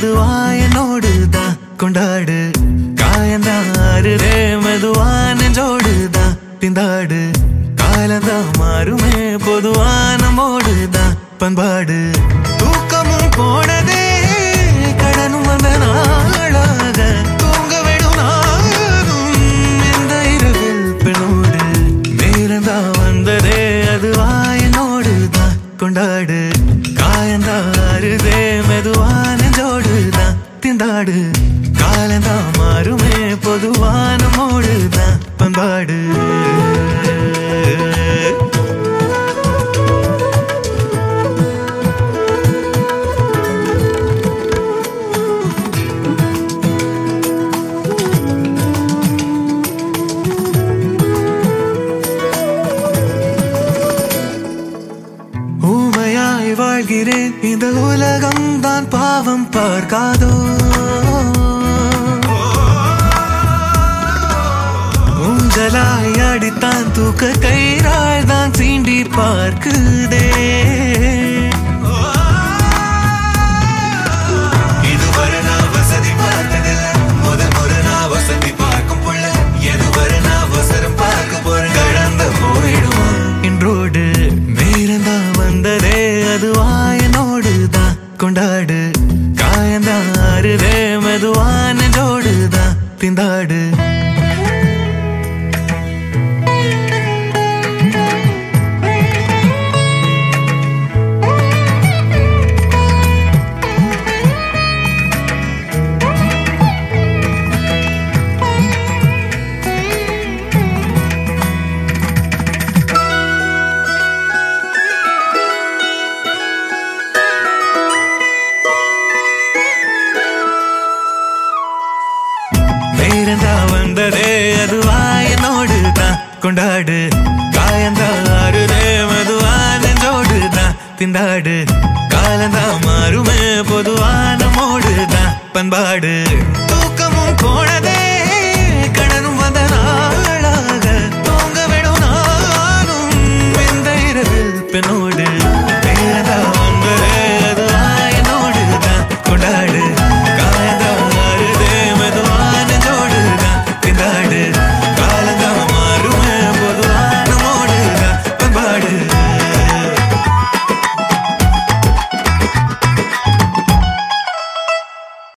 மெதுவா என்னோடு தான் கொண்டாடு காயந்தான் ஆறுதே மெதுவா நெஞ்சோடு தான் திண்டாடு காலந்தான் மாறுமே பொதுவான மோடு தான் பண்பாடு தூக்கமும் போனதே கடனும் வந்த நாளாக தூங்க விடும் நானும் இந்த இரவில் பெண்ணோடு நேரந்தா வந்ததே அதுவா என்னோடு தான் கொண்டாடு காயந்தா அருதே மெதுவா நெஞ்சோடு தான் திண்டாடு காலந்தா மாறுமே பொதுவான மோடு தான் பண்பாடு ஊமையாய் வாழ்கிறேன் இந்த உலகம் தான் பாவம் பார்க்காதோ ஊஞ்சலாய் அடித்தான் தூக்க கயிறால் தான் சீண்டி பார்க்குதே இதுவரை நான் வசதி பார்த்ததில்ல முதல் முறை நான் வசதி பார்க்கும் புள்ள எதுவரை நான் அவசரம் பார்க்க போறேன் கடந்து போயிடுவான் என்றோடு நேரந்தா வந்ததே அதுவா என்னோடு தான் கொண்டாடு காயந்தான் ஆறுதே மெதுவா நெஞ்சோடு தான் திண்டாடு நேரந்தா வந்ததே அதுவா என்னோடு தான் கொண்டாடு காயந்தா ஆறுதே மெதுவா நெஞ்சோடு தான் திண்டாடு காலந்தா மாறுமே பொதுவான மோடு தான் பண்பாடு தூக்கமும் போனதே கடனும் வந்த நாளாக தூங்க விடும் நானும் இந்த இரவில் பெண்ணோடு